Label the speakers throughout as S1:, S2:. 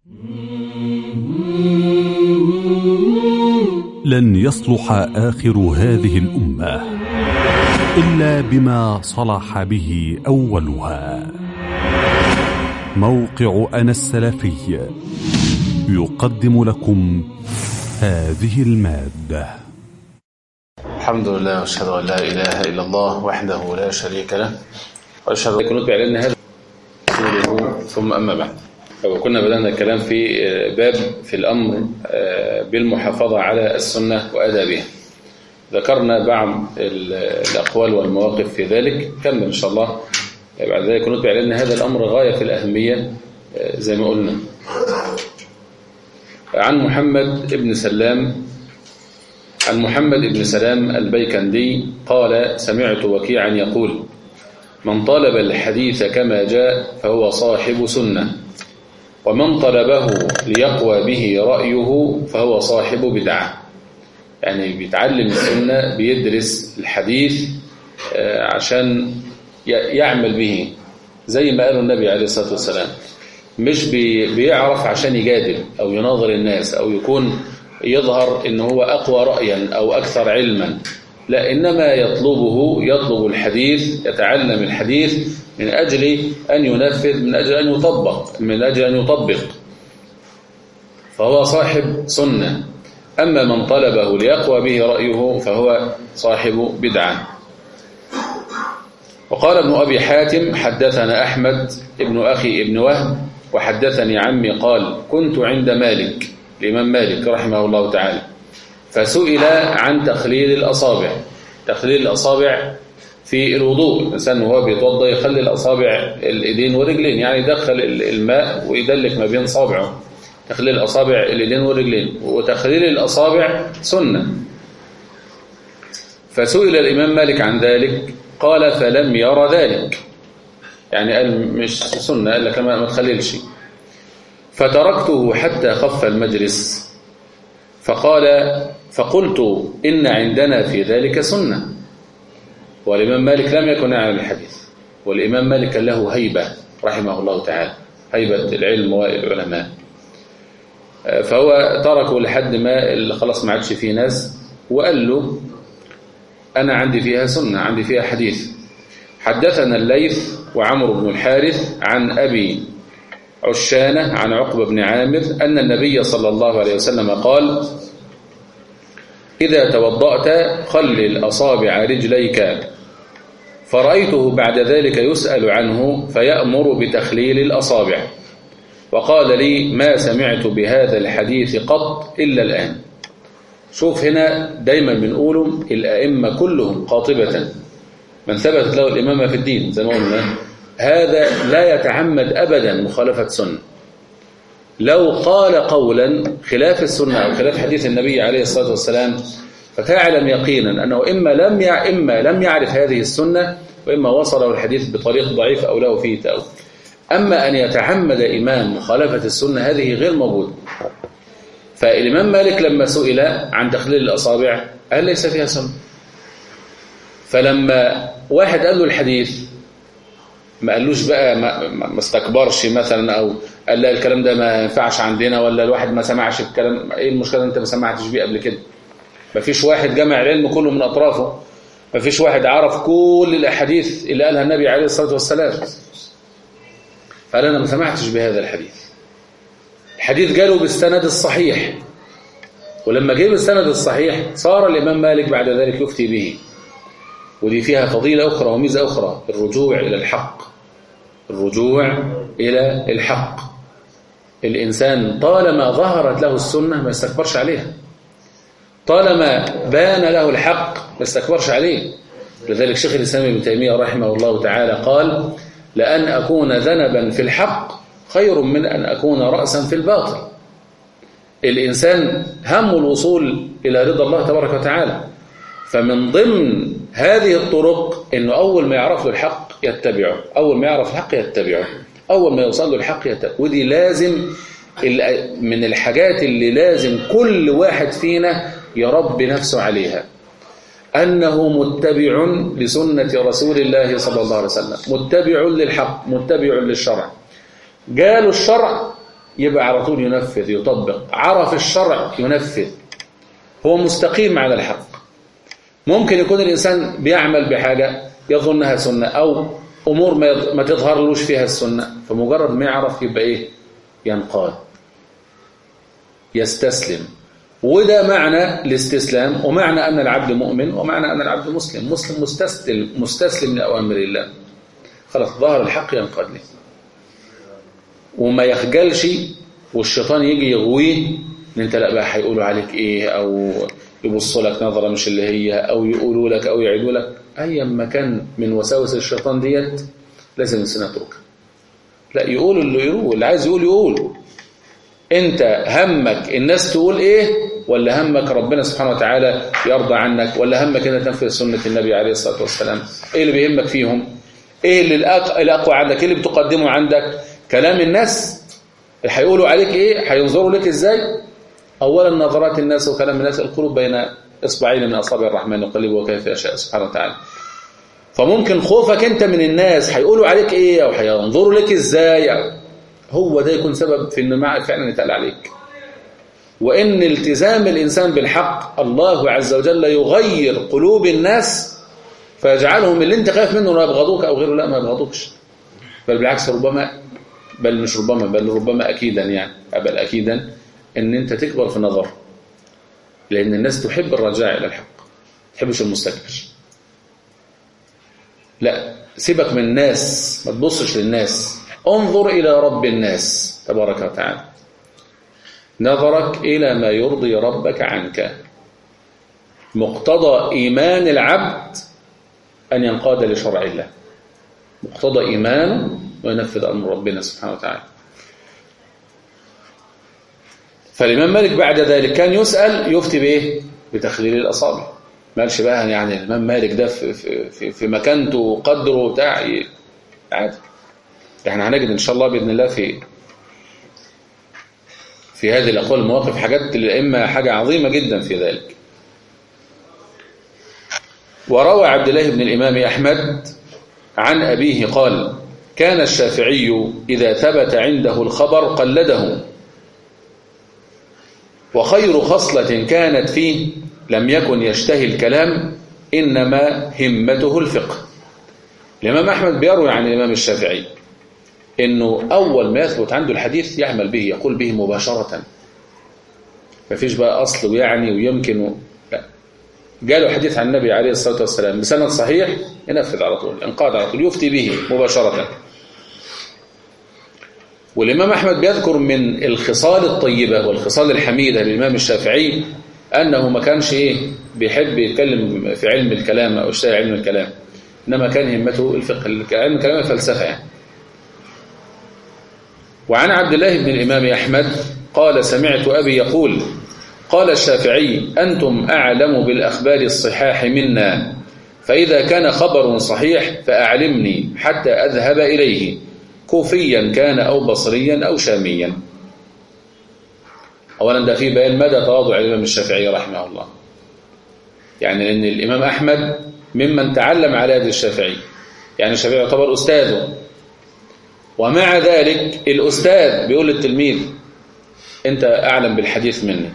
S1: لن يصلح آخر هذه الأمة إلا بما صلح به أولها موقع أنا السلفي يقدم لكم هذه المادة
S2: الحمد لله واشهد ان لا اله الا الله وحده لا شريك له واشهد ان كنت بعلن هذا ثم اما بعد وكنا بدأنا الكلام في باب في الأمر بالمحافظة على السنة وأدابها ذكرنا بعض الأقوال والمواقف في ذلك كمل إن شاء الله بعد ذلك كنت بعلن هذا الأمر غاية في الأهمية زي ما قلنا عن محمد بن سلام عن محمد بن سلام البيكندي قال سمعت وكيعا يقول من طالب الحديث كما جاء فهو صاحب سنة ومن طلبه ليقوى به رأيه فهو صاحب بدعة يعني بيتعلم السنة بيدرس الحديث عشان يعمل به زي ما قاله النبي عليه الصلاة والسلام مش بيعرف عشان يجادل أو يناظر الناس أو يكون يظهر إن هو أقوى رأيا أو أكثر علما لا إنما يطلبه يطلب الحديث يتعلم الحديث من أجل أن ينفذ من أجل أن يطبق من أجل أن يطبق فهو صاحب سنة أما من طلبه ليقوى به رأيه فهو صاحب بدعة وقال ابن أبي حاتم حدثنا أحمد ابن أخي ابن وهب وحدثني عمي قال كنت عند مالك الإمام مالك رحمه الله تعالى فسئل عن تخليل الأصابع تخليل الأصابع في الوضوء الإنسان وهو بيتوضى يخلي الأصابع الإيدين والرجلين يعني يدخل الماء ويدلك ما بين صابعه تخليل الأصابع الإيدين والرجلين وتخليل الأصابع سنة فسئل الإمام مالك عن ذلك قال فلم يرى ذلك يعني قال مش سنة قال لك ما تخللش فتركته حتى خف المجلس فقال فقلت إن عندنا في ذلك سنة والإمام مالك لم يكن يعلم الحديث والإمام مالك له هيبة رحمه الله تعالى هيبة العلم والعلماء فهو تركه لحد ما اللي خلاص ما عادش فيه ناس وقال له أنا عندي فيها سنة عندي فيها حديث حدثنا الليث وعمرو بن الحارث عن أبي عشانة عن عقبة بن عامر أن النبي صلى الله عليه وسلم قال إذا توضأت خلل أصابع رجليك فرأيته بعد ذلك يسأل عنه فيأمر بتخليل الأصابع وقال لي ما سمعت بهذا الحديث قط إلا الآن شوف هنا دايما بنقوله الأئمة كلهم قاطبة من ثبتت له الإمامة في الدين زي ما قلنا هذا لا يتعمد أبدا مخالفة سنة لو قال قولا خلاف السنة أو خلاف حديث النبي عليه الصلاة والسلام فتعلم يقينا أنه إما لم يع... إما لم يعرف هذه السنة وإما وصله الحديث بطريق ضعيف أو له فيه تأويل أما أن يتعمد إمام مخالفة السنة هذه غير موجودة فالإمام مالك لما سئل عن تخليل الأصابع قال ليس فيها سنة فلما واحد قال له الحديث ما قالوش بقى ما, ما استكبرش مثلا او قال لا الكلام ده ما ينفعش عندنا ولا الواحد ما سمعش الكلام ايه المشكله انت ما سمعتش بيه قبل كده ما فيش واحد جمع العلم كله من اطرافه ما فيش واحد عرف كل الاحاديث اللي قالها النبي عليه الصلاه والسلام فقال انا ما سمعتش بهذا الحديث الحديث جاله بالسند الصحيح ولما جه بالسند الصحيح صار الامام مالك بعد ذلك يفتي به ودي فيها فضيلة أخرى وميزة أخرى الرجوع إلى الحق الرجوع إلى الحق الإنسان طالما ظهرت له السنة ما يستكبرش عليها طالما بان له الحق ما يستكبرش عليه لذلك شيخ الإسلام ابن تيمية رحمه الله تعالى قال لأن أكون ذنبا في الحق خير من أن أكون رأسا في الباطل الإنسان هم الوصول إلى رضا الله تبارك وتعالى فمن ضمن هذه الطرق انه اول ما يعرف له الحق يتبعه اول ما يعرف الحق يتبعه اول ما يوصل له الحق يتبعه ودي لازم من الحاجات اللي لازم كل واحد فينا يربي نفسه عليها أنه متبع لسنة رسول الله صلى الله عليه وسلم متبع للحق متبع للشرع قالوا الشرع يبقى على طول ينفذ يطبق عرف الشرع ينفذ هو مستقيم على الحق ممكن يكون الإنسان بيعمل بحاجة يظنها سنة أو أمور ما ما تظهرلوش فيها السنة فمجرد ما يعرف يبقى إيه ينقاد يستسلم وده معنى الاستسلام ومعنى أن العبد مؤمن ومعنى أن العبد مسلم مسلم مستسلم مستسلم لأوامر الله خلاص ظهر الحق ينقاد له وما يخجلش والشيطان يجي يغويه ان انت لا بقى هيقولوا عليك ايه او يبصوا لك نظرة مش اللي هي او يقولوا لك او يعيدوا لك ايا ما كان من وساوس الشيطان ديت لازم الانسان يتركها لا يقول اللي يقول اللي عايز يقول يقول انت همك الناس تقول ايه ولا همك ربنا سبحانه وتعالى يرضى عنك ولا همك انك تنفذ سنة النبي عليه الصلاة والسلام ايه اللي بيهمك فيهم ايه اللي الأق- الاقوى عندك ايه اللي بتقدمه عندك كلام الناس هيقولوا عليك ايه هينظروا لك ازاي اولا نظرات الناس وكلام الناس القلوب بين اصبعين من اصابع الرحمن يقلبه كيف يشاء سبحانه وتعالى فممكن خوفك انت من الناس هيقولوا عليك ايه او هينظروا لك ازاي هو ده يكون سبب في ان مع فعلا يتقال عليك وان التزام الانسان بالحق الله عز وجل يغير قلوب الناس فيجعلهم اللي انت خايف منه انه يبغضوك او غيره لا ما يبغضوكش بل بالعكس ربما بل مش ربما بل ربما اكيدا يعني بل اكيدا ان انت تكبر في النظر لان الناس تحب الرجاع الى الحق ما تحبش المستكبر لا سيبك من الناس ما تبصش للناس انظر الى رب الناس تبارك وتعالى نظرك الى ما يرضي ربك عنك مقتضى ايمان العبد ان ينقاد لشرع الله مقتضى ايمانه وينفذ امر ربنا سبحانه وتعالى فالإمام مالك بعد ذلك كان يسأل يفتي بإيه؟ بتخليل الأصابع ما قالش بقى يعني الإمام مالك ده في, في, في, في مكانته وقدره بتاع ي- عادي احنا هنجد إن شاء الله بإذن الله في في هذه الأقوال المواقف حاجات الأئمة حاجة عظيمة جدا في ذلك وروى عبد الله بن الإمام أحمد عن أبيه قال كان الشافعي إذا ثبت عنده الخبر قلده وخير خصلة كانت فيه لم يكن يشتهي الكلام إنما همته الفقه الإمام أحمد بيروي عن الإمام الشافعي إنه أول ما يثبت عنده الحديث يعمل به يقول به مباشرة مفيش بقى أصل ويعني ويمكن و... لا جاله حديث عن النبي عليه الصلاة والسلام بسند صحيح ينفذ على طول انقاد على طول يفتي به مباشرة والإمام أحمد بيذكر من الخصال الطيبة والخصال الحميدة للإمام الشافعي أنه ما كانش إيه بيحب يتكلم في علم الكلام أو يشتغل علم الكلام إنما كان همته الفقه علم الكلام الفلسفة يعني وعن عبد الله بن الإمام أحمد قال سمعت أبي يقول قال الشافعي أنتم أعلم بالأخبار الصحاح منا فإذا كان خبر صحيح فأعلمني حتى أذهب إليه كوفيا كان أو بصريا أو شاميا أولا ده في بيان مدى تواضع الإمام الشافعي رحمه الله يعني لأن الإمام أحمد ممن تعلم على يد الشافعي يعني الشافعي يعتبر أستاذه ومع ذلك الأستاذ بيقول للتلميذ أنت أعلم بالحديث مني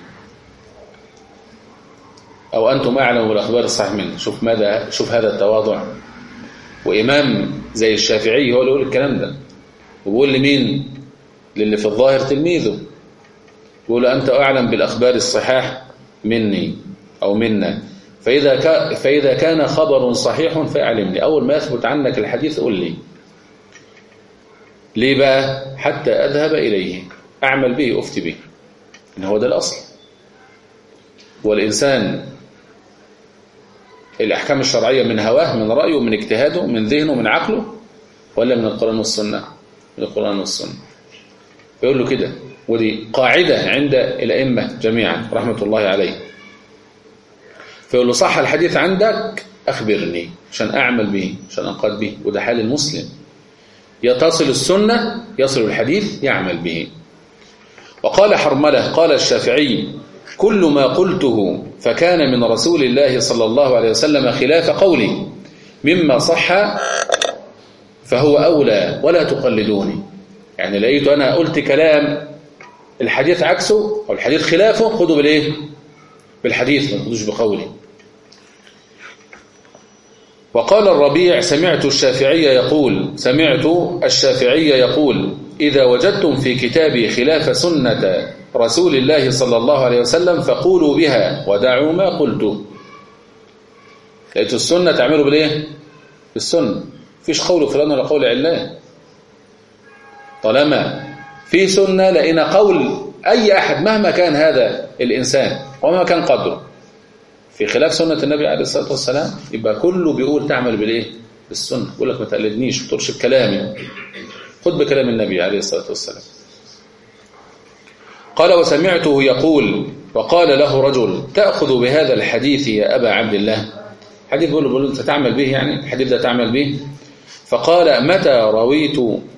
S2: أو أنتم أعلم بالأخبار الصحيح مني شوف ماذا شوف هذا التواضع وإمام زي الشافعي هو اللي يقول الكلام ده وبيقول لمين للي في الظاهر تلميذه يقول أنت أعلم بالأخبار الصحاح مني أو منا فإذا, كا فإذا كان خبر صحيح فأعلمني أول ما يثبت عنك الحديث قل لي ليه بقى حتى أذهب إليه أعمل به أفتي به إن هو ده الأصل والإنسان الأحكام الشرعية من هواه من رأيه من اجتهاده من ذهنه من عقله ولا من القرآن والسنة من القرآن والسنة يقول له كده ودي قاعدة عند الأئمة جميعا رحمة الله عليه فيقول له صح الحديث عندك أخبرني عشان أعمل به عشان أنقاد به وده حال المسلم يتصل السنة يصل الحديث يعمل به وقال حرملة قال الشافعي كل ما قلته فكان من رسول الله صلى الله عليه وسلم خلاف قولي مما صح فهو أولى ولا تقلدوني يعني لقيت أنا قلت كلام الحديث عكسه أو الحديث خلافه خدوا بالإيه بالحديث ما تاخدوش بقوله وقال الربيع سمعت الشافعي يقول سمعت الشافعي يقول إذا وجدتم في كتابي خلاف سنة رسول الله صلى الله عليه وسلم فقولوا بها ودعوا ما قلت لقيتوا السنة تعملوا بالإيه؟ بالسنة فيش قول فلان ولا قول علان طالما في سنة لقينا قول أي أحد مهما كان هذا الإنسان ومهما كان قدره في خلاف سنة النبي عليه الصلاة والسلام يبقى كله بيقول تعمل بالإيه؟ بالسنة يقول لك ما تقلدنيش ما تقولش بكلامي خد بكلام النبي عليه الصلاة والسلام قال وسمعته يقول وقال له رجل تأخذ بهذا الحديث يا أبا عبد الله حديث بيقول له بيقول له أنت تعمل به يعني الحديث ده تعمل به فقال متى رويت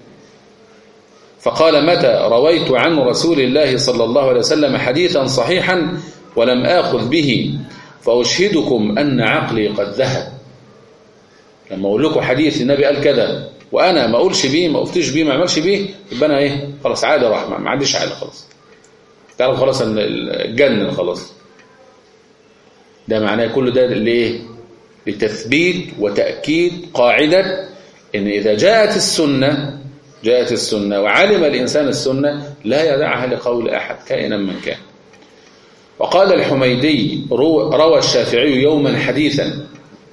S2: فقال متى رويت عن رسول الله صلى الله عليه وسلم حديثا صحيحا ولم آخذ به فأشهدكم أن عقلي قد ذهب لما أقول لكم حديث النبي قال كذا وأنا ما أقولش بيه ما أفتش بيه ما أعملش بيه يبقى أنا إيه خلاص عادة رحمة ما عنديش عادة خلاص تعرف خلاص أن الجنة خلاص ده معناه كل ده ليه لتثبيت وتأكيد قاعدة إن إذا جاءت السنة جاءت السنة وعلم الإنسان السنة لا يدعها لقول أحد كائنا من كان وقال الحميدي روى الشافعي يوما حديثا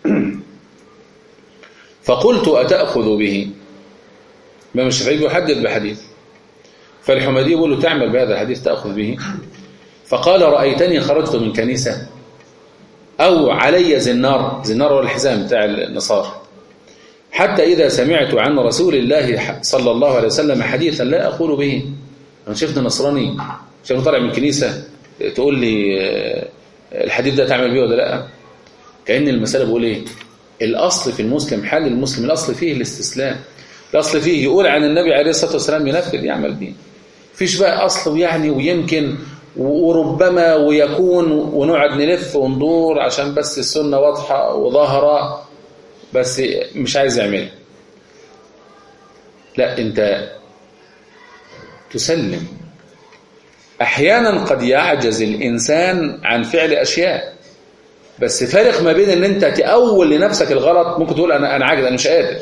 S2: فقلت أتأخذ به ما الشافعي يحدث بحديث فالحميدي يقول له تعمل بهذا الحديث تأخذ به فقال رأيتني خرجت من كنيسة أو علي زنار زنار هو الحزام بتاع النصار حتى إذا سمعت عن رسول الله صلى الله عليه وسلم حديثا لا أقول به أنا شفت نصراني شفت طالع من كنيسة تقول لي الحديث ده تعمل بيه ولا لا كأن المسألة بقول ايه الأصل في المسلم حال المسلم الأصل فيه الاستسلام الأصل فيه يقول عن النبي عليه الصلاة والسلام ينفذ يعمل بيه فيش بقى أصل ويعني ويمكن وربما ويكون ونقعد نلف وندور عشان بس السنة واضحة وظاهرة بس مش عايز يعملها لا انت تسلم احيانا قد يعجز الانسان عن فعل اشياء بس فارق ما بين ان انت تأول لنفسك الغلط ممكن تقول انا انا عاجز انا مش قادر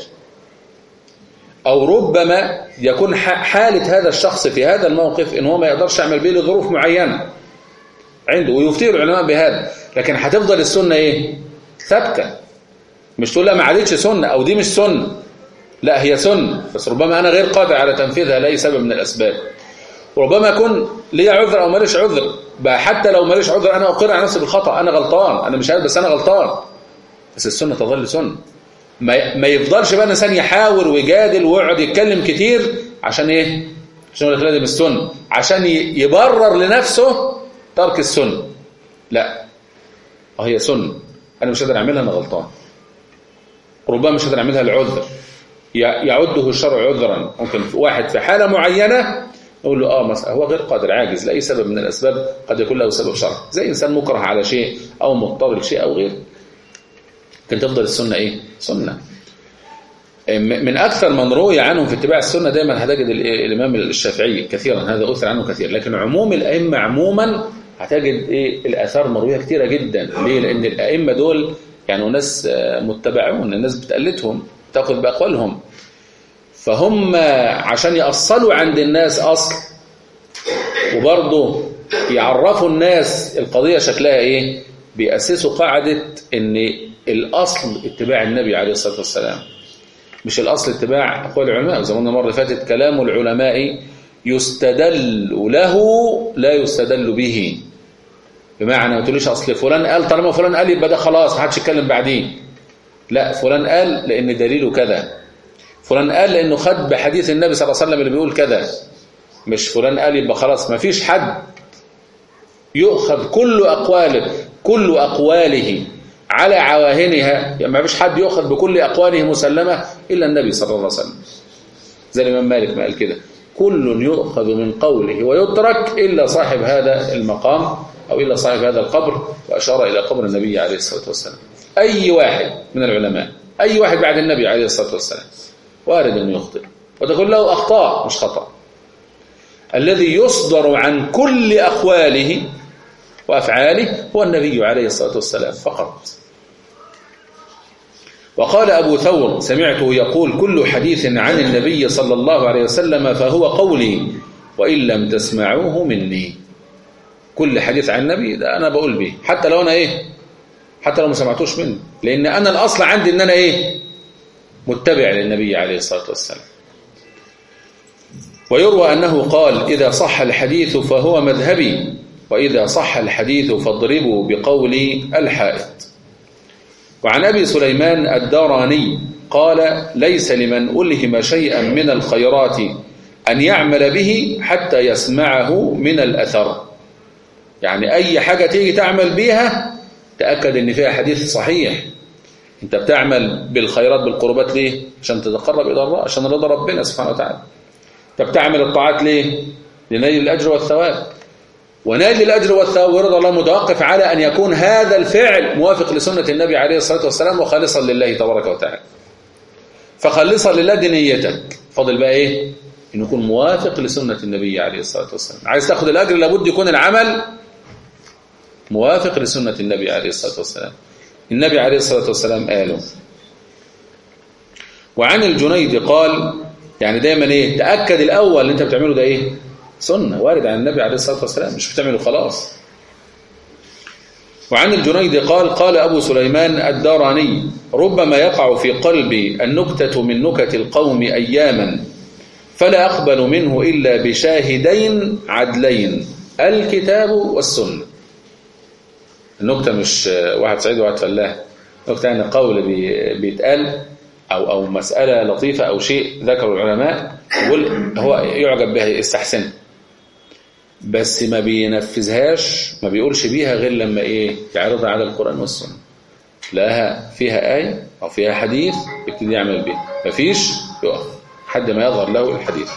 S2: او ربما يكون حالة هذا الشخص في هذا الموقف ان هو ما يقدرش يعمل به لظروف معينة عنده ويفتي العلماء بهذا لكن هتفضل السنة ايه ثابته مش تقول لا ما عادتش سنة او دي مش سنة لا هي سنة بس ربما انا غير قادر على تنفيذها لاي سبب من الاسباب وربما يكون لي عذر او ماليش عذر بقى حتى لو ماليش عذر انا اقر على نفسي بالخطا انا غلطان انا مش عارف بس انا غلطان بس السنه تظل سنه ما ما يفضلش بقى الانسان يحاول ويجادل ويقعد يتكلم كتير عشان ايه عشان يقول لك لازم السنه عشان يبرر لنفسه ترك السنه لا هي سنه انا مش قادر اعملها انا غلطان ربما مش قادر اعملها العذر يعده الشرع عذرا ممكن واحد في حاله معينه نقول له اه مثلا هو غير قادر عاجز لاي سبب من الاسباب قد يكون له سبب شرعي زي انسان مكره على شيء او مضطر لشيء او غيره كان تفضل السنه ايه سنه من اكثر من روي عنهم في اتباع السنه دايما هتجد الامام الشافعي كثيرا هذا اثر عنه كثير لكن عموم الائمه عموما هتجد ايه الاثار مرويه كثيره جدا ليه لان الائمه دول يعني ناس متبعون الناس بتقلدهم تاخذ باقوالهم فهم عشان يأصلوا عند الناس أصل وبرضه يعرفوا الناس القضية شكلها إيه بيأسسوا قاعدة إن الأصل اتباع النبي عليه الصلاة والسلام مش الأصل اتباع أقوال العلماء زي ما قلنا مرة فاتت كلام العلماء يستدل له لا يستدل به بمعنى ما تقوليش أصل فلان قال طالما فلان قال يبقى ده خلاص ما حدش يتكلم بعدين لا فلان قال لأن دليله كذا فلان قال لأنه خد بحديث النبي صلى الله عليه وسلم اللي بيقول كذا مش فلان قال يبقى خلاص ما فيش حد يؤخذ كل أقواله كل أقواله على عواهنها يعني ما فيش حد يؤخذ بكل أقواله مسلمة إلا النبي صلى الله عليه وسلم زي الإمام مالك ما قال كده كل يؤخذ من قوله ويترك إلا صاحب هذا المقام أو إلا صاحب هذا القبر وأشار إلى قبر النبي عليه الصلاة والسلام أي واحد من العلماء أي واحد بعد النبي عليه الصلاة والسلام وارد أنه يخطئ وتكون له أخطاء مش خطأ الذي يصدر عن كل أقواله وأفعاله هو النبي عليه الصلاة والسلام فقط وقال أبو ثور سمعته يقول كل حديث عن النبي صلى الله عليه وسلم فهو قولي وإن لم تسمعوه مني كل حديث عن النبي ده أنا بقول به حتى لو أنا إيه حتى لو ما سمعتوش مني لأن أنا الأصل عندي أن أنا إيه متبع للنبي عليه الصلاة والسلام ويروى أنه قال إذا صح الحديث فهو مذهبي وإذا صح الحديث فاضربوا بقول الحائط وعن أبي سليمان الداراني قال ليس لمن ألهم شيئا من الخيرات أن يعمل به حتى يسمعه من الأثر يعني أي حاجة تيجي تعمل بيها تأكد أن فيها حديث صحيح أنت بتعمل بالخيرات بالقربات ليه؟ عشان تتقرب إلى الله عشان رضا ربنا سبحانه وتعالى أنت بتعمل الطاعات ليه؟ لنيل الأجر والثواب ونال الأجر والثواب ورضا الله متوقف على أن يكون هذا الفعل موافق لسنة النبي عليه الصلاة والسلام وخالصا لله تبارك وتعالى فخلصا لله دي نيتك فاضل بقى إيه؟ إنه يكون موافق لسنة النبي عليه الصلاة والسلام عايز تاخد الأجر لابد يكون العمل موافق لسنة النبي عليه الصلاة والسلام النبي عليه الصلاة والسلام قالوا وعن الجنيد قال يعني دايما ايه تأكد الأول اللي انت بتعمله ده ايه سنة وارد عن النبي عليه الصلاة والسلام مش بتعمله خلاص وعن الجنيد قال قال أبو سليمان الداراني ربما يقع في قلبي النكتة من نكت القوم أياما فلا أقبل منه إلا بشاهدين عدلين الكتاب والسنة النكتة مش واحد سعيد وواحد فلاح نكتة يعني قول بيتقال أو أو مسألة لطيفة أو شيء ذكره العلماء يقول هو يعجب بها يستحسن بس ما بينفذهاش ما بيقولش بيها غير لما إيه يعرضها على القرآن والسنة لها فيها آية أو فيها حديث يبتدي يعمل بيها مفيش يقف حد ما يظهر له الحديث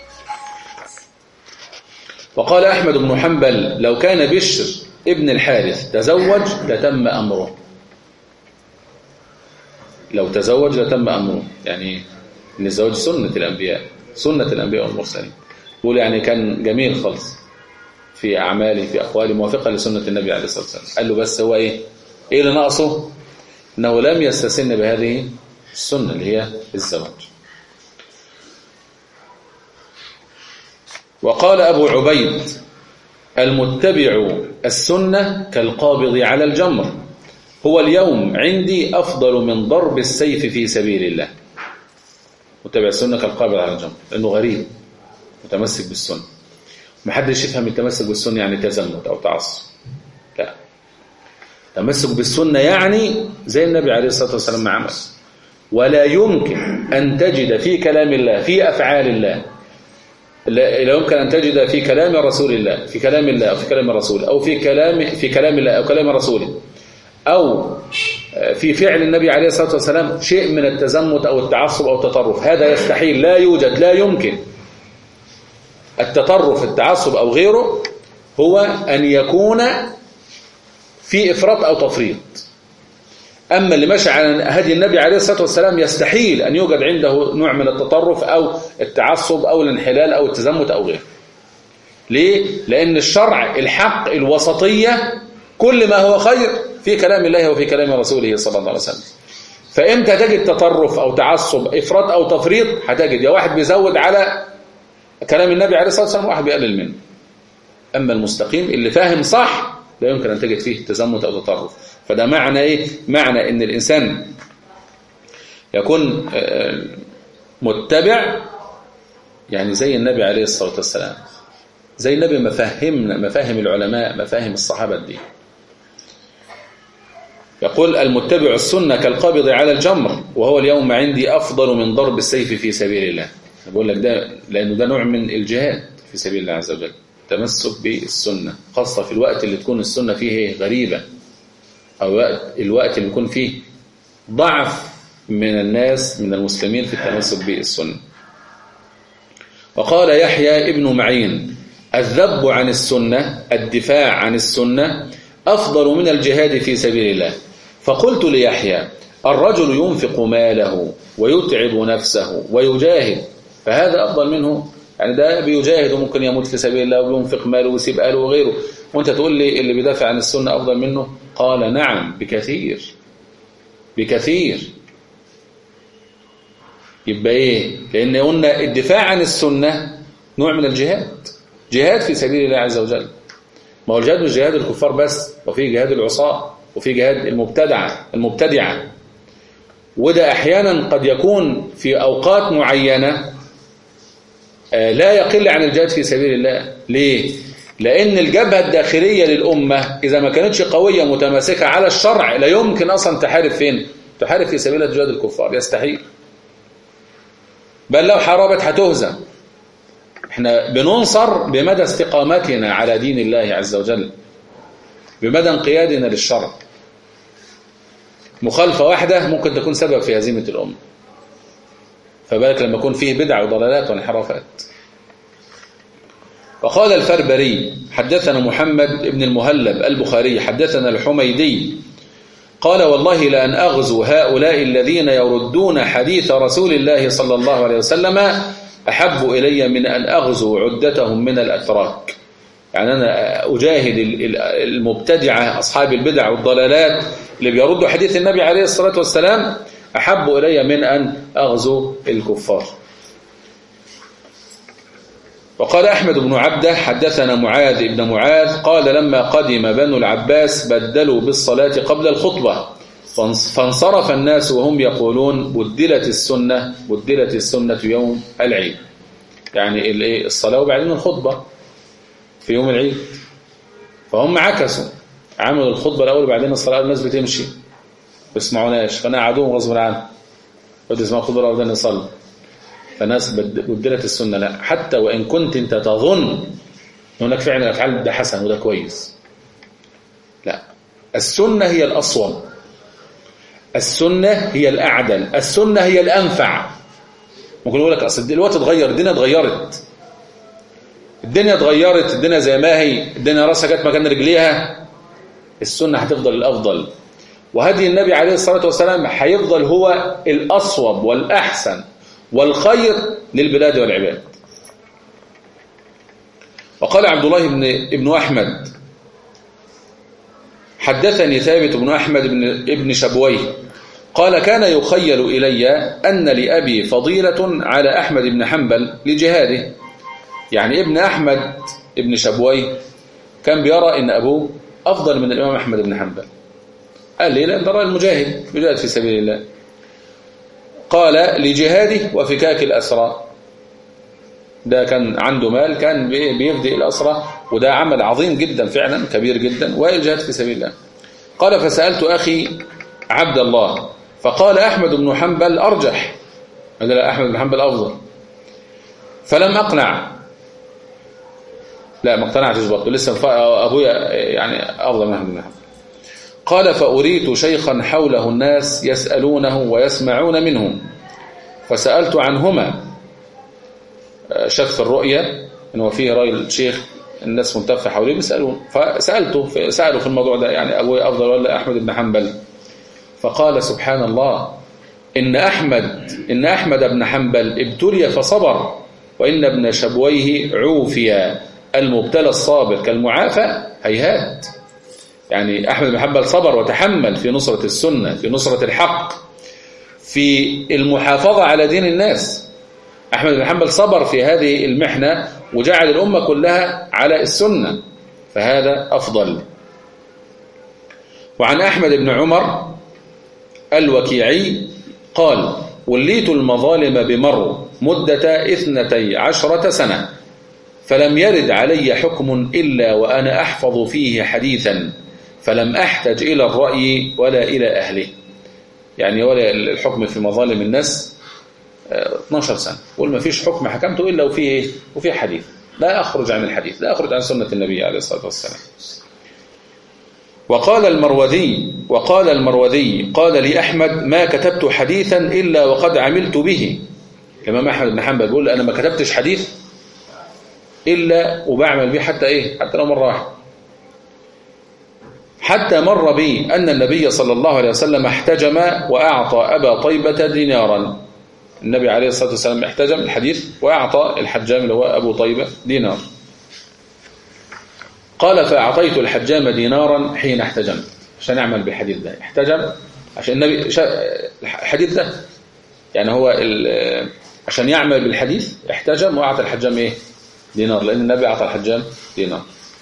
S2: وقال أحمد بن حنبل لو كان بشر ابن الحارث تزوج لتم أمره لو تزوج لتم أمره يعني ان الزواج سنة الأنبياء سنة الأنبياء والمرسلين يقول يعني كان جميل خالص في أعماله في أقواله موافقة لسنة النبي عليه الصلاة والسلام قال له بس هو إيه إيه اللي ناقصه إنه لم يستسن بهذه السنة اللي هي الزواج وقال أبو عبيد المتبع السنة كالقابض على الجمر هو اليوم عندي أفضل من ضرب السيف في سبيل الله متبع السنة كالقابض على الجمر لأنه غريب متمسك بالسنة محدش يفهم التمسك بالسنة يعني تزمت أو تعصب لا تمسك بالسنة يعني زي النبي عليه الصلاة والسلام ما عمل ولا يمكن أن تجد في كلام الله في أفعال الله لا يمكن أن تجد في كلام رسول الله في كلام الله أو في كلام الرسول أو في كلام في كلام الله أو كلام رسوله أو في فعل النبي عليه الصلاة والسلام شيء من التزمت أو التعصب أو التطرف هذا يستحيل لا يوجد لا يمكن التطرف التعصب أو غيره هو أن يكون في إفراط أو تفريط أما اللي مشى على هدي النبي عليه الصلاة والسلام يستحيل أن يوجد عنده نوع من التطرف أو التعصب أو الانحلال أو التزمت أو غيره ليه؟ لأن الشرع الحق الوسطية كل ما هو خير في كلام الله وفي كلام رسوله صلى الله عليه وسلم فإمتى تجد تطرف أو تعصب إفراط أو تفريط هتجد يا واحد بيزود على كلام النبي عليه الصلاة والسلام واحد بيقلل منه أما المستقيم اللي فاهم صح لا يمكن أن تجد فيه تزمت أو تطرف فده معنى إيه؟ معنى إن الإنسان يكون متبع يعني زي النبي عليه الصلاة والسلام زي النبي مفاهمنا مفاهم العلماء مفاهم الصحابة دي يقول المتبع السنة كالقابض على الجمر وهو اليوم عندي أفضل من ضرب السيف في سبيل الله بقول لك ده لأنه ده نوع من الجهاد في سبيل الله عز وجل تمسك بالسنة خاصة في الوقت اللي تكون السنة فيه غريبة أو الوقت اللي يكون فيه ضعف من الناس من المسلمين في التمسك بالسنة وقال يحيى ابن معين الذب عن السنة الدفاع عن السنة أفضل من الجهاد في سبيل الله فقلت ليحيى الرجل ينفق ماله ويتعب نفسه ويجاهد فهذا أفضل منه يعني ده بيجاهد وممكن يموت في سبيل الله وينفق ماله ويسيب اهله وغيره وانت تقول لي اللي بيدافع عن السنة افضل منه قال نعم بكثير بكثير يبقى ايه لان قلنا الدفاع عن السنة نوع من الجهاد جهاد في سبيل الله عز وجل ما هو الجهاد مش جهاد الكفار بس وفي جهاد العصاة وفي جهاد المبتدعة المبتدعة وده احيانا قد يكون في اوقات معينة لا يقل عن الجهاد في سبيل الله ليه لان الجبهة الداخلية للأمة إذا ما كانتش قوية متماسكة على الشرع لا يمكن أصلا تحارب فين تحارب في سبيل جهاد الكفار يستحيل بل لو حاربت هتهزم احنا بننصر بمدى استقامتنا على دين الله عز وجل بمدى انقيادنا للشرع مخالفة واحدة ممكن تكون سبب في هزيمة الأمة فبالك لما يكون فيه بدع وضلالات وانحرافات وقال الفربري حدثنا محمد بن المهلب البخاري حدثنا الحميدي قال والله لأن أغزو هؤلاء الذين يردون حديث رسول الله صلى الله عليه وسلم أحب إلي من أن أغزو عدتهم من الأتراك يعني أنا أجاهد المبتدعة أصحاب البدع والضلالات اللي بيردوا حديث النبي عليه الصلاة والسلام أحب إلي من أن أغزو الكفار وقال أحمد بن عبده حدثنا معاذ بن معاذ قال لما قدم بنو العباس بدلوا بالصلاة قبل الخطبة فانصرف الناس وهم يقولون بدلت السنة بدلت السنة يوم العيد يعني الصلاة وبعدين الخطبة في يوم العيد فهم عكسوا عملوا الخطبة الأول وبعدين الصلاة الناس بتمشي بيسمعوناش فأنا قعدوهم غصب عنهم بدي يسمعوا الخطبة الأول وبعدين يصلوا فالناس بدلت السنة لا حتى وإن كنت أنت تظن هناك فعلا أفعال ده حسن وده كويس لا السنة هي الأصوم السنة هي الأعدل السنة هي الأنفع ممكن يقول لك أصل الوقت اتغير الدنيا اتغيرت الدنيا اتغيرت الدنيا زي ما هي الدنيا راسها جت مكان رجليها السنة هتفضل الأفضل وهدي النبي عليه الصلاة والسلام هيفضل هو الأصوب والأحسن والخير للبلاد والعباد وقال عبد الله بن ابن أحمد حدثني ثابت بن أحمد بن ابن شبويه قال كان يخيل إلي أن لأبي فضيلة على أحمد بن حنبل لجهاده يعني ابن أحمد ابن شبويه كان بيرى أن أبوه أفضل من الإمام أحمد بن حنبل قال لي لأن ترى المجاهد يجاهد في سبيل الله قال لجهاده وفكاك الأسرى ده كان عنده مال كان بيفدي الأسرى وده عمل عظيم جدا فعلا كبير جدا والجهاد في سبيل الله قال فسألت أخي عبد الله فقال أحمد بن حنبل أرجح قال لا أحمد بن حنبل أفضل فلم أقنع لا ما اقتنعتش برضه لسه أبويا يعني أفضل من أحمد بن حنبل قال فأريت شيخا حوله الناس يسألونه ويسمعون منه فسألت عنهما شك الرؤية إنه فيه رأي الشيخ الناس ملتفة حوله بيسألون فسألته سألوا في الموضوع ده يعني أبوي أفضل ولا أحمد بن حنبل فقال سبحان الله إن أحمد إن أحمد بن حنبل ابتلي فصبر وإن ابن شبويه عوفي المبتلى الصابر كالمعافى هيهات يعني أحمد بن حنبل صبر وتحمل في نصرة السنة في نصرة الحق في المحافظة على دين الناس أحمد بن حنبل صبر في هذه المحنة وجعل الأمة كلها على السنة فهذا أفضل وعن أحمد بن عمر الوكيعي قال وليت المظالم بمر مدة إثنتي عشرة سنة فلم يرد علي حكم إلا وأنا أحفظ فيه حديثا فلم أحتج إلى الرأي ولا إلى أهله يعني ولا الحكم في مظالم الناس 12 سنة قول ما فيش حكم حكمته إلا وفيه إيه؟ وفيه حديث لا أخرج عن الحديث لا أخرج عن سنة النبي عليه الصلاة والسلام وقال المروذي وقال المروذي قال لي أحمد ما كتبت حديثا إلا وقد عملت به الإمام أحمد بن حنبل بيقول أنا ما كتبتش حديث إلا وبعمل به حتى إيه حتى لو مرة واحدة حتى مر بي أن النبي صلى الله عليه وسلم احتجم وأعطى أبا طيبة دينارا النبي عليه الصلاة والسلام احتجم الحديث وأعطى الحجام اللي هو أبو طيبة دينار قال فأعطيت الحجام دينارا حين احتجم عشان أعمل بالحديث ده احتجم عشان النبي الحديث ده يعني هو عشان يعمل بالحديث احتجم وأعطى الحجام إيه دينار لأن النبي أعطى الحجام دينار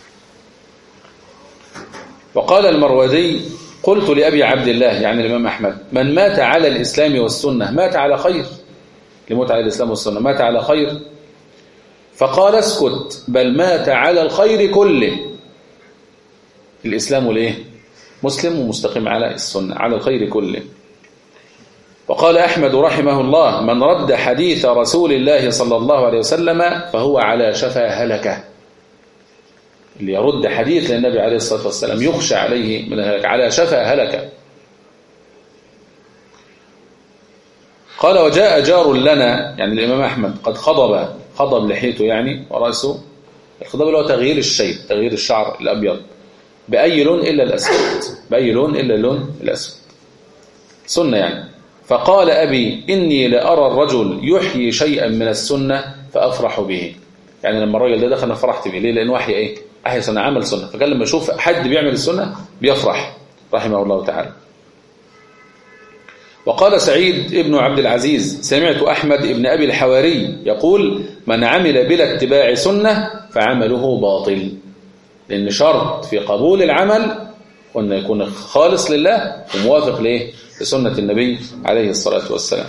S2: وقال المروزي قلت لأبي عبد الله يعني الإمام أحمد من مات على الإسلام والسنة مات على خير لموت على الإسلام والسنة مات على خير فقال اسكت بل مات على الخير كله الإسلام ليه مسلم ومستقيم على السنة على الخير كله وقال أحمد رحمه الله من رد حديث رسول الله صلى الله عليه وسلم فهو على شفا هلكه اللي يرد حديث للنبي عليه الصلاة والسلام يخشى عليه من الهلك على شفا هلك قال وجاء جار لنا يعني الإمام أحمد قد خضب خضب لحيته يعني ورأسه الخضب اللي هو تغيير الشيء تغيير الشعر الأبيض بأي لون إلا الأسود بأي لون إلا اللون الأسود سنة يعني فقال أبي إني لأرى الرجل يحيي شيئا من السنة فأفرح به يعني لما الراجل ده دخل فرحت به ليه لأن وحي إيه أحيا سنة عمل سنة فقال لما يشوف حد بيعمل السنة بيفرح رحمه الله تعالى وقال سعيد ابن عبد العزيز سمعت أحمد ابن أبي الحواري يقول من عمل بلا اتباع سنة فعمله باطل لأن شرط في قبول العمل أن يكون خالص لله وموافق ليه لسنة النبي عليه الصلاة والسلام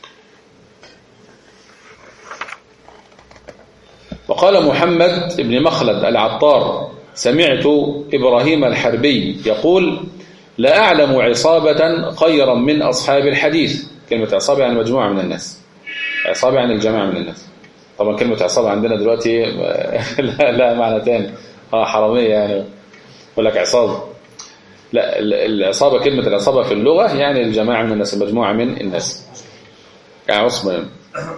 S2: وقال محمد بن مخلد العطار سمعت إبراهيم الحربي يقول لا أعلم عصابة خيرا من أصحاب الحديث كلمة عصابة يعني مجموعة من الناس عصابة يعني الجماعة من الناس طبعا كلمة عصابة عندنا دلوقتي لا, لا معنى تاني اه حرامية يعني يقول لك عصابة لا العصابة كلمة العصابة في اللغة يعني الجماعة من الناس المجموعة من الناس يعني عصبة يعني.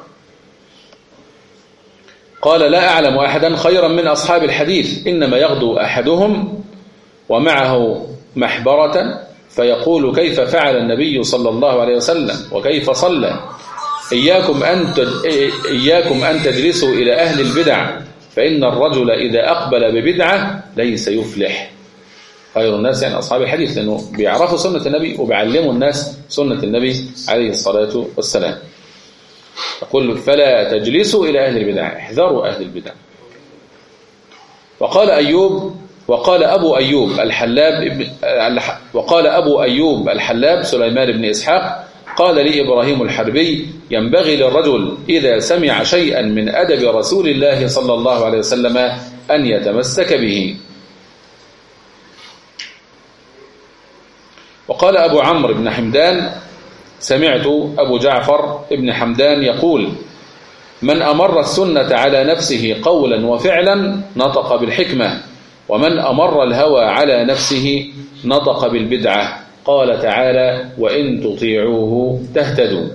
S2: قال لا أعلم أحدا خيرا من أصحاب الحديث إنما يغدو أحدهم ومعه محبرة فيقول كيف فعل النبي صلى الله عليه وسلم وكيف صلى إياكم أن إياكم أن تجلسوا إلى أهل البدع فإن الرجل إذا أقبل ببدعة ليس يفلح خير الناس يعني أصحاب الحديث لأنه بيعرفوا سنة النبي وبيعلموا الناس سنة النبي عليه الصلاة والسلام يقول فلا تجلسوا إلى أهل البدع احذروا أهل البدع وقال أيوب وقال أبو أيوب الحلاب وقال أبو أيوب الحلاب سليمان بن إسحاق قال لي إبراهيم الحربي ينبغي للرجل إذا سمع شيئا من أدب رسول الله صلى الله عليه وسلم أن يتمسك به وقال أبو عمرو بن حمدان سمعت أبو جعفر ابن حمدان يقول من أمر السنة على نفسه قولا وفعلا نطق بالحكمة ومن أمر الهوى على نفسه نطق بالبدعة قال تعالى وإن تطيعوه تهتدوا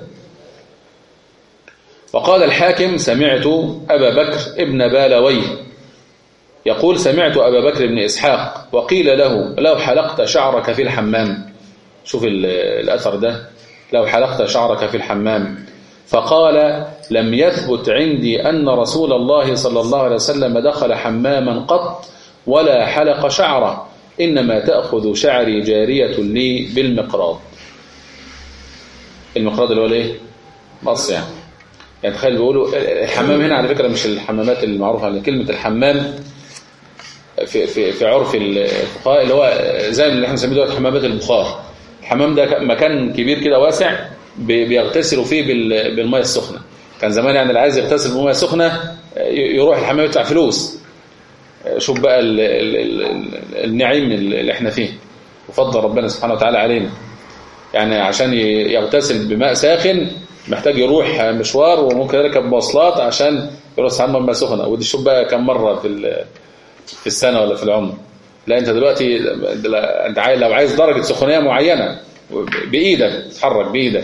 S2: وقال الحاكم سمعت أبا بكر ابن بالوي يقول سمعت أبا بكر بن إسحاق وقيل له لو حلقت شعرك في الحمام شوف الأثر ده لو حلقت شعرك في الحمام فقال لم يثبت عندي أن رسول الله صلى الله عليه وسلم دخل حماما قط ولا حلق شعره إنما تأخذ شعري جارية لي بالمقراض المقراض اللي هو الايه مقص يعني يعني تخيل بيقولوا الحمام هنا على فكرة مش الحمامات المعروفة على كلمة الحمام في في في عرف الفقهاء اللي هو زي اللي احنا بنسميه دلوقتي حمامات البخار الحمام ده مكان كبير كده واسع بيغتسلوا فيه بالميه السخنه كان زمان يعني اللي عايز يغتسل بالميه السخنه يروح الحمام يدفع فلوس شوف بقى ال ال ال النعيم اللي احنا فيه وفضل ربنا سبحانه وتعالى علينا يعني عشان يغتسل بماء ساخن محتاج يروح مشوار وممكن يركب مواصلات عشان يروح يستحمى بماء سخنه ودي شوف بقى كم مره في في السنه ولا في العمر لا انت دلوقتي انت عايز لو عايز درجه سخونيه معينه بايدك تتحرك بايدك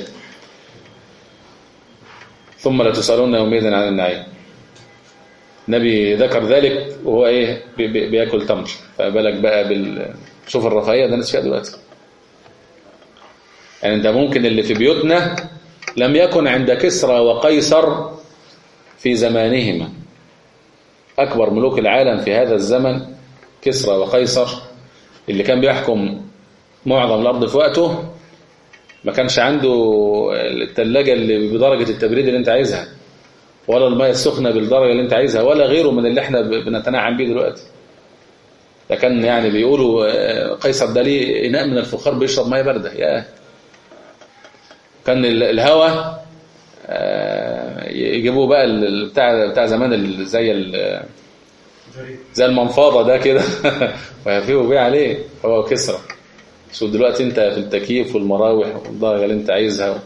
S2: ثم لا تسالون يومئذ عن النعيم النبي ذكر ذلك وهو ايه بي بي بياكل تمر فبالك بقى بال شوف الرفاهيه ده الناس فيها دلوقتي يعني انت ممكن اللي في بيوتنا لم يكن عند كسرى وقيصر في زمانهما أكبر ملوك العالم في هذا الزمن كسرى وقيصر اللي كان بيحكم معظم الأرض في وقته ما كانش عنده الثلاجة اللي بدرجة التبريد اللي انت عايزها ولا المية السخنة بالدرجة اللي انت عايزها ولا غيره من اللي احنا بنتنعم بيه دلوقتي ده كان يعني بيقولوا قيصر ده ليه إناء من الفخار بيشرب مية باردة يا كان الهواء يجيبوا بقى بتاع بتاع زمان زي زي المنفاضة ده كده ويفيوا بيه عليه هو كسرى شو دلوقتي انت في التكييف والمراوح والدرجة اللي انت عايزها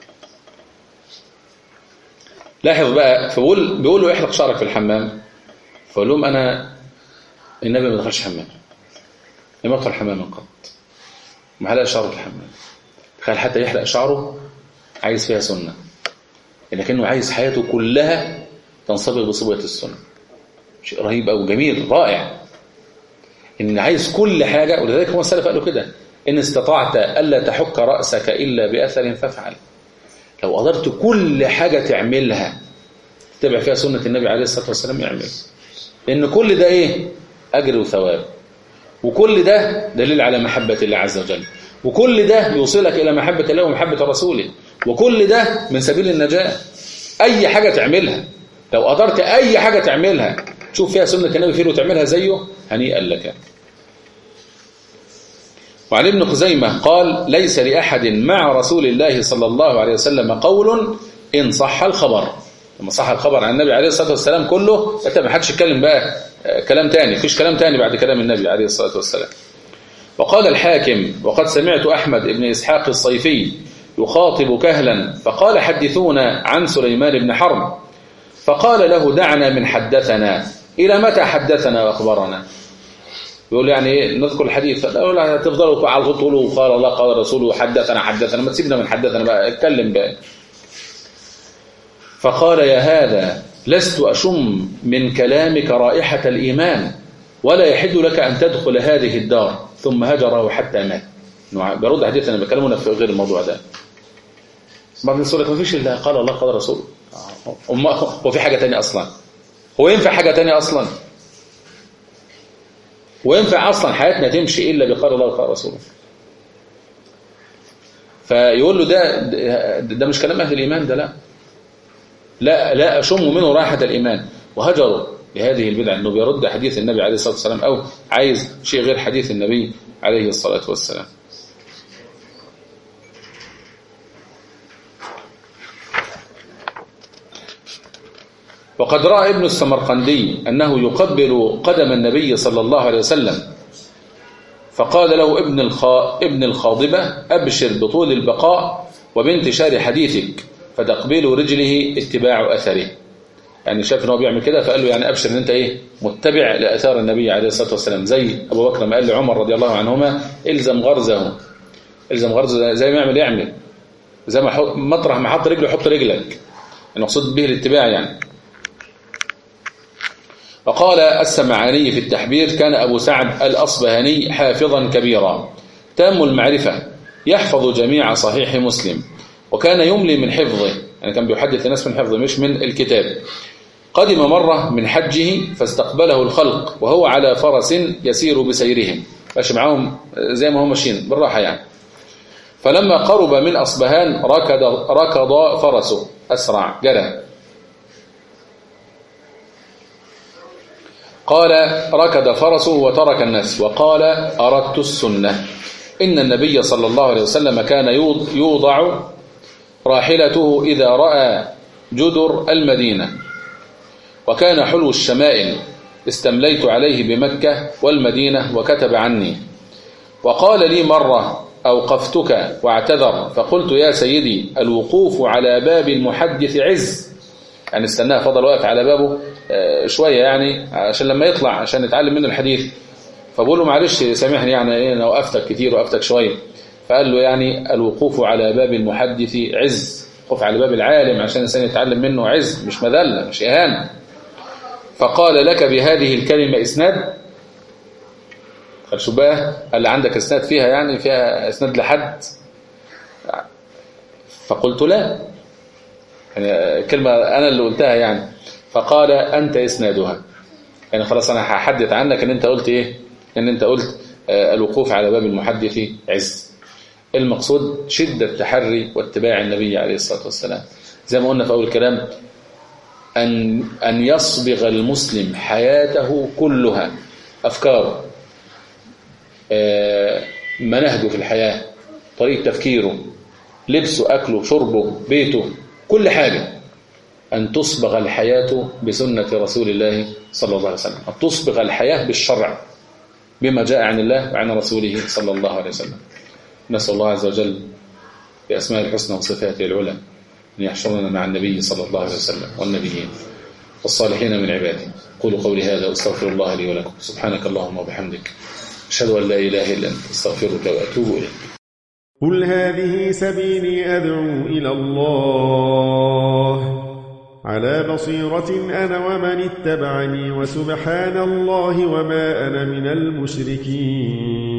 S2: لاحظ بقى فبقول بيقولوا احلق شعرك في الحمام فقول لهم انا النبي ما دخلش حمام لم يدخل حماما قط ما حلق شعره في الحمام تخيل حتى يحلق شعره عايز فيها سنة لكنه عايز حياته كلها تنصبغ بصبغة السنة شيء رهيب أو جميل رائع إن عايز كل حاجة ولذلك هو السلف قالوا كده إن استطعت ألا تحك رأسك إلا بأثر فافعل لو قدرت كل حاجة تعملها تتبع فيها سنة النبي عليه الصلاة والسلام يعمل لأن كل ده إيه أجر وثواب وكل ده دليل على محبة الله عز وجل وكل ده يوصلك إلى محبة الله ومحبة رسوله وكل ده من سبيل النجاة أي حاجة تعملها لو قدرت أي حاجة تعملها تشوف فيها سنة النبي فيه وتعملها زيه هنيئا لك وعن ابن خزيمة قال ليس لأحد مع رسول الله صلى الله عليه وسلم قول إن صح الخبر لما صح الخبر عن النبي عليه الصلاة والسلام كله انت ما حدش يتكلم بقى كلام تاني فيش كلام تاني بعد كلام النبي عليه الصلاة والسلام وقال الحاكم وقد سمعت أحمد بن إسحاق الصيفي يخاطب كهلا فقال حدثونا عن سليمان بن حرب فقال له دعنا من حدثنا إلى متى حدثنا وأخبرنا يقول يعني نذكر الحديث لا تفضلوا على تقولوا قال الله قال رسوله حدثنا حدثنا ما تسيبنا من حدثنا بقى اتكلم بقى فقال يا هذا لست أشم من كلامك رائحة الإيمان ولا يحل لك أن تدخل هذه الدار ثم هجره حتى مات برد حديث أنا بكلمنا في غير الموضوع ده ما بنقول لك ما فيش إلا قال الله قال رسوله هو في حاجة تانية أصلا هو ينفع حاجة تانية أصلا وينفع أصلا حياتنا تمشي إلا بقال الله وقال رسوله فيقول له ده ده مش كلام أهل الإيمان ده لا لا لا أشم منه راحة الإيمان وهجروا بهذه البدعة أنه بيرد حديث النبي عليه الصلاة والسلام أو عايز شيء غير حديث النبي عليه الصلاة والسلام وقد رأى ابن السمرقندي أنه يقبل قدم النبي صلى الله عليه وسلم فقال له ابن الخا ابن الخاضبة أبشر بطول البقاء وبانتشار حديثك فتقبيل رجله اتباع أثره يعني شاف ان هو بيعمل كده فقال له يعني أبشر ان انت ايه متبع لأثار النبي عليه الصلاة والسلام زي أبو بكر ما قال لعمر رضي الله عنهما الزم غرزه الزم غرزه زي ما يعمل يعمل زي ما حط مطرح ما حط رجله حط رجلك المقصود به الاتباع يعني وقال السمعاني في التحبير كان أبو سعد الأصبهاني حافظا كبيرا تام المعرفة يحفظ جميع صحيح مسلم وكان يملي من حفظه يعني كان بيحدث الناس من حفظه مش من الكتاب قدم مرة من حجه فاستقبله الخلق وهو على فرس يسير بسيرهم ماشي معاهم زي ما هم ماشيين بالراحة يعني فلما قرب من أصبهان ركض, ركض فرسه أسرع جرى قال ركض فرسه وترك الناس وقال أردت السنة إن النبي صلى الله عليه وسلم كان يوضع راحلته إذا رأى جدر المدينة وكان حلو الشمائل استمليت عليه بمكة والمدينة وكتب عني وقال لي مرة أوقفتك واعتذر فقلت يا سيدي الوقوف على باب المحدث عز يعني استناه فضل واقف على بابه شوية يعني عشان لما يطلع عشان نتعلم منه الحديث فبقول له معلش سامحني يعني ايه انا وقفتك كتير وقفتك شوية فقال له يعني الوقوف على باب المحدث عز وقف على باب العالم عشان الإنسان يتعلم منه عز مش مذلة مش إهانة فقال لك بهذه الكلمة إسناد قال شو بقى قال لي عندك إسناد فيها يعني فيها إسناد لحد فقلت لا يعني كلمة أنا اللي قلتها يعني فقال أنت إسنادها يعني خلاص أنا هحدث عنك أن أنت قلت إيه أن أنت قلت الوقوف على باب المحدث عز المقصود شدة تحري واتباع النبي عليه الصلاة والسلام زي ما قلنا في أول الكلام أن, أن يصبغ المسلم حياته كلها أفكاره منهجه في الحياة طريقة تفكيره لبسه أكله شربه بيته كل حاجة أن تصبغ الحياة بسنة رسول الله صلى الله عليه وسلم أن تصبغ الحياة بالشرع بما جاء عن الله وعن رسوله صلى الله عليه وسلم نسأل الله عز وجل بأسماء الحسنى وصفاته العلى أن يحشرنا مع النبي صلى الله عليه وسلم والنبيين والصالحين من عباده قولوا قولي هذا واستغفر الله لي ولكم سبحانك اللهم وبحمدك أشهد أن لا إله إلا أنت استغفرك وأتوب إليك
S3: قل هذه سبيلي أدعو إلى الله على بصيرة أنا ومن اتبعني وسبحان الله وما أنا من المشركين